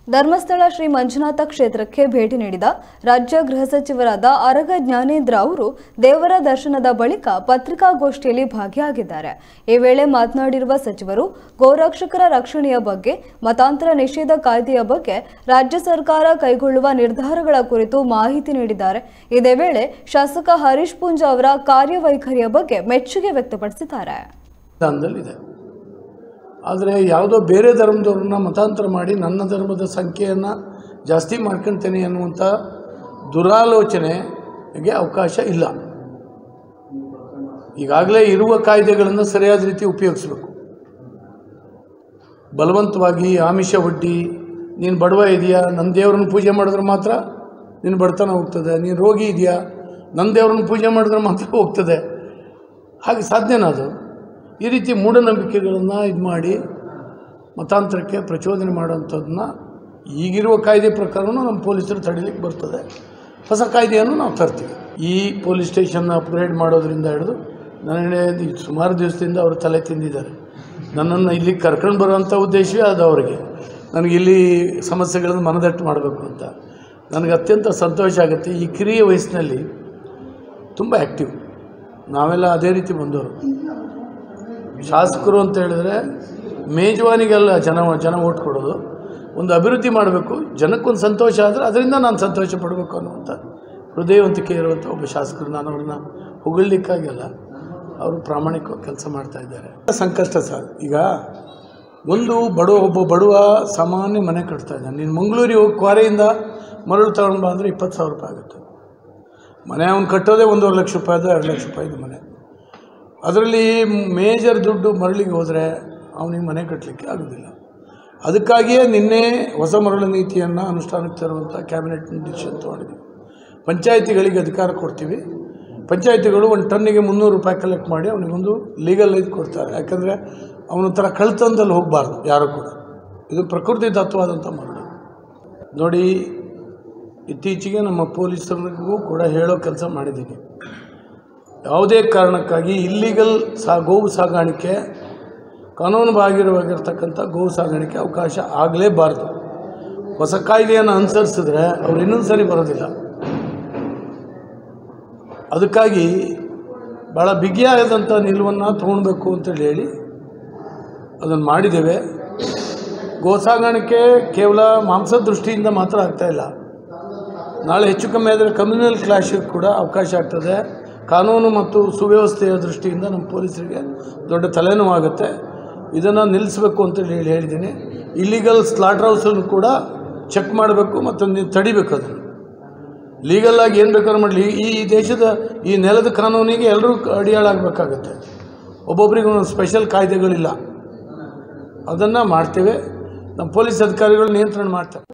ಧರ್ಮಸ್ಥಳ ಶ್ರೀ ಮಂಜುನಾಥ ಕ್ಷೇತ್ರಕ್ಕೆ ಭೇಟಿ ನೀಡಿದ ರಾಜ್ಯ ಗೃಹ ಸಚಿವರಾದ ಅರಗ ಜ್ಞಾನೇಂದ್ರ ಅವರು ದೇವರ ದರ್ಶನದ ಬಳಿಕ ಪತ್ರಿಕಾಗೋಷ್ಠಿಯಲ್ಲಿ ಭಾಗಿಯಾಗಿದ್ದಾರೆ ಈ ವೇಳೆ ಮಾತನಾಡಿರುವ ಸಚಿವರು ಗೋರಕ್ಷಕರ ರಕ್ಷಣೆಯ ಬಗ್ಗೆ ಮತಾಂತರ ನಿಷೇಧ ಕಾಯ್ದೆಯ ಬಗ್ಗೆ ರಾಜ್ಯ ಸರ್ಕಾರ ಕೈಗೊಳ್ಳುವ ನಿರ್ಧಾರಗಳ ಕುರಿತು ಮಾಹಿತಿ ನೀಡಿದ್ದಾರೆ ಇದೇ ವೇಳೆ ಶಾಸಕ ಹರೀಶ್ ಪೂಂಜಾ ಅವರ ಕಾರ್ಯವೈಖರಿಯ ಬಗ್ಗೆ ಮೆಚ್ಚುಗೆ ವ್ಯಕ್ತಪಡಿಸಿದ್ದಾರೆ ಸಂವಿಧಾನದಲ್ಲಿದೆ ಆದರೆ ಯಾವುದೋ ಬೇರೆ ಧರ್ಮದವ್ರನ್ನ ಮತಾಂತರ ಮಾಡಿ ನನ್ನ ಧರ್ಮದ ಸಂಖ್ಯೆಯನ್ನು ಜಾಸ್ತಿ ಮಾಡ್ಕೊಳ್ತೇನೆ ಅನ್ನುವಂಥ ದುರಾಲೋಚನೆಗೆ ಅವಕಾಶ ಇಲ್ಲ ಈಗಾಗಲೇ ಇರುವ ಕಾಯ್ದೆಗಳನ್ನು ಸರಿಯಾದ ರೀತಿ ಉಪಯೋಗಿಸಬೇಕು ಬಲವಂತವಾಗಿ ಆಮಿಷ ಒಡ್ಡಿ ನೀನು ಬಡವ ಇದೆಯಾ ನನ್ನ ದೇವ್ರನ್ನ ಪೂಜೆ ಮಾಡಿದ್ರೆ ಮಾತ್ರ ನಿನ್ನ ಬಡತನ ಹೋಗ್ತದೆ ನೀನು ರೋಗಿ ಇದೆಯಾ ನನ್ನ ದೇವ್ರನ್ನ ಪೂಜೆ ಮಾಡಿದ್ರೆ ಮಾತ್ರ ಹೋಗ್ತದೆ ಹಾಗೆ ಸಾಧ್ಯನಾ ಅದು ಈ ರೀತಿ ಮೂಢನಂಬಿಕೆಗಳನ್ನು ಇದು ಮಾಡಿ ಮತಾಂತರಕ್ಕೆ ಪ್ರಚೋದನೆ ಮಾಡೋಂಥದ್ದನ್ನ ಈಗಿರುವ ಕಾಯ್ದೆ ಪ್ರಕಾರನೂ ನಮ್ಮ ಪೊಲೀಸರು ತಡಿಲಿಕ್ಕೆ ಬರ್ತದೆ ಹೊಸ ಕಾಯ್ದೆಯನ್ನು ನಾವು ತರ್ತೀವಿ ಈ ಪೊಲೀಸ್ ಸ್ಟೇಷನ್ನ ಅಪ್ಗ್ರೇಡ್ ಮಾಡೋದ್ರಿಂದ ಹಿಡಿದು ನನಗೆ ಈ ಸುಮಾರು ದಿವಸದಿಂದ ಅವರು ತಲೆ ತಿಂದಿದ್ದಾರೆ ನನ್ನನ್ನು ಇಲ್ಲಿಗೆ ಕರ್ಕೊಂಡು ಬರುವಂಥ ಉದ್ದೇಶವೇ ಅದು ಅವರಿಗೆ ನನಗೆ ಇಲ್ಲಿ ಸಮಸ್ಯೆಗಳನ್ನು ಮನದಟ್ಟು ಮಾಡಬೇಕು ಅಂತ ನನಗೆ ಅತ್ಯಂತ ಸಂತೋಷ ಆಗುತ್ತೆ ಈ ಕಿರಿಯ ವಯಸ್ಸಿನಲ್ಲಿ ತುಂಬ ಆ್ಯಕ್ಟಿವ್ ನಾವೆಲ್ಲ ಅದೇ ರೀತಿ ಬಂದವರು ಶಾಸಕರು ಅಂತ ಹೇಳಿದ್ರೆ ಮೇಜವಾನಿಗೆಲ್ಲ ಜನ ಜನ ಓಟ್ ಕೊಡೋದು ಒಂದು ಅಭಿವೃದ್ಧಿ ಮಾಡಬೇಕು ಜನಕ್ಕೊಂದು ಸಂತೋಷ ಆದರೆ ಅದರಿಂದ ನಾನು ಸಂತೋಷ ಪಡಬೇಕು ಅನ್ನುವಂಥ ಹೃದಯವಂತಿಕೆ ಇರುವಂಥ ಒಬ್ಬ ಶಾಸಕರು ನಾನು ಅವ್ರನ್ನ ಹೊಗಳ್ಲಿಕ್ಕಾಗಲ್ಲ ಅವರು ಪ್ರಾಮಾಣಿಕವಾಗಿ ಕೆಲಸ ಮಾಡ್ತಾ ಇದ್ದಾರೆ ಸಂಕಷ್ಟ ಸರ್ ಈಗ ಒಂದು ಬಡವ ಒಬ್ಬ ಬಡವ ಸಾಮಾನ್ಯ ಮನೆ ಕಟ್ತಾ ಇದ್ದಾನೆ ನೀನು ಮಂಗಳೂರಿಗೆ ಹೋಗಿ ಕ್ವಾರೆಯಿಂದ ಮರಳು ತಗೊಂಡು ಬಾ ಅಂದರೆ ಇಪ್ಪತ್ತು ಸಾವಿರ ರೂಪಾಯಿ ಆಗುತ್ತೆ ಮನೆ ಅವ್ನು ಕಟ್ಟೋದೇ ಒಂದೂವರೆ ಲಕ್ಷ ರೂಪಾಯಿದು ಎರಡು ಲಕ್ಷ ರೂಪಾಯಿದು ಮನೆ ಅದರಲ್ಲಿ ಮೇಜರ್ ದುಡ್ಡು ಮರಳಿಗೆ ಹೋದರೆ ಅವನಿಗೆ ಮನೆ ಕಟ್ಟಲಿಕ್ಕೆ ಆಗೋದಿಲ್ಲ ಅದಕ್ಕಾಗಿಯೇ ನಿನ್ನೆ ಹೊಸ ಮರಳು ನೀತಿಯನ್ನು ಅನುಷ್ಠಾನಕ್ಕೆ ತರುವಂಥ ಕ್ಯಾಬಿನೆಟ್ ಡಿಸಿಷನ್ ತೊಗೊಂಡಿದ್ದೀವಿ ಪಂಚಾಯಿತಿಗಳಿಗೆ ಅಧಿಕಾರ ಕೊಡ್ತೀವಿ ಪಂಚಾಯಿತಿಗಳು ಒಂದು ಟನ್ನಿಗೆ ಮುನ್ನೂರು ರೂಪಾಯಿ ಕಲೆಕ್ಟ್ ಮಾಡಿ ಅವನಿಗೊಂದು ಲೀಗಲ್ ಇದು ಕೊಡ್ತಾರೆ ಯಾಕಂದರೆ ಅವನ ಥರ ಕಳ್ತನದಲ್ಲಿ ಹೋಗಬಾರ್ದು ಯಾರು ಕೂಡ ಇದು ಪ್ರಕೃತಿ ದತ್ತವಾದಂಥ ಮರಳು ನೋಡಿ ಇತ್ತೀಚೆಗೆ ನಮ್ಮ ಪೊಲೀಸರಿಗೂ ಕೂಡ ಹೇಳೋ ಕೆಲಸ ಮಾಡಿದ್ದೀನಿ ಯಾವುದೇ ಕಾರಣಕ್ಕಾಗಿ ಇಲ್ಲಿಗಲ್ ಸಾ ಗೋವು ಸಾಗಾಣಿಕೆ ಕಾನೂನು ಬಾಹಿರವಾಗಿರ್ತಕ್ಕಂಥ ಗೋವು ಸಾಗಾಣಿಕೆ ಅವಕಾಶ ಆಗಲೇಬಾರ್ದು ಹೊಸ ಕಾಯ್ದೆಯನ್ನು ಅನುಸರಿಸಿದ್ರೆ ಅವ್ರು ಇನ್ನೊಂದು ಸರಿ ಬರೋದಿಲ್ಲ ಅದಕ್ಕಾಗಿ ಭಾಳ ಬಿಗಿಯಾದಂಥ ನಿಲುವನ್ನು ತೊಗೊಳ್ಬೇಕು ಅಂತೇಳಿ ಹೇಳಿ ಅದನ್ನು ಮಾಡಿದ್ದೇವೆ ಗೋ ಸಾಗಾಣಿಕೆ ಕೇವಲ ಮಾಂಸ ದೃಷ್ಟಿಯಿಂದ ಮಾತ್ರ ಆಗ್ತಾಯಿಲ್ಲ ನಾಳೆ ಹೆಚ್ಚು ಕಮ್ಮಿ ಆದರೆ ಕಮ್ಯುನಲ್ ಕ್ಲಾಶಿಗೆ ಕೂಡ ಅವಕಾಶ ಆಗ್ತದೆ ಕಾನೂನು ಮತ್ತು ಸುವ್ಯವಸ್ಥೆಯ ದೃಷ್ಟಿಯಿಂದ ನಮ್ಮ ಪೊಲೀಸರಿಗೆ ದೊಡ್ಡ ತಲೆನೋವಾಗುತ್ತೆ ಇದನ್ನು ನಿಲ್ಲಿಸಬೇಕು ಅಂತೇಳಿ ಹೇಳಿ ಹೇಳಿದ್ದೀನಿ ಇಲ್ಲಿಗಲ್ ಸ್ಲಾಟರ್ ಹೌಸನ್ನು ಕೂಡ ಚೆಕ್ ಮಾಡಬೇಕು ಮತ್ತು ನೀವು ತಡಿಬೇಕು ಅದನ್ನು ಲೀಗಲ್ಲಾಗಿ ಏನು ಬೇಕಾದ್ರೂ ಮಾಡಲಿ ಈ ದೇಶದ ಈ ನೆಲದ ಕಾನೂನಿಗೆ ಎಲ್ಲರೂ ಅಡಿಯಾಳಾಗಬೇಕಾಗತ್ತೆ ಒಬ್ಬೊಬ್ಬರಿಗೆ ಒಂದೊಂದು ಸ್ಪೆಷಲ್ ಕಾಯ್ದೆಗಳಿಲ್ಲ ಅದನ್ನು ಮಾಡ್ತೇವೆ ನಮ್ಮ ಪೊಲೀಸ್ ಅಧಿಕಾರಿಗಳು ನಿಯಂತ್ರಣ ಮಾಡ್ತಾರೆ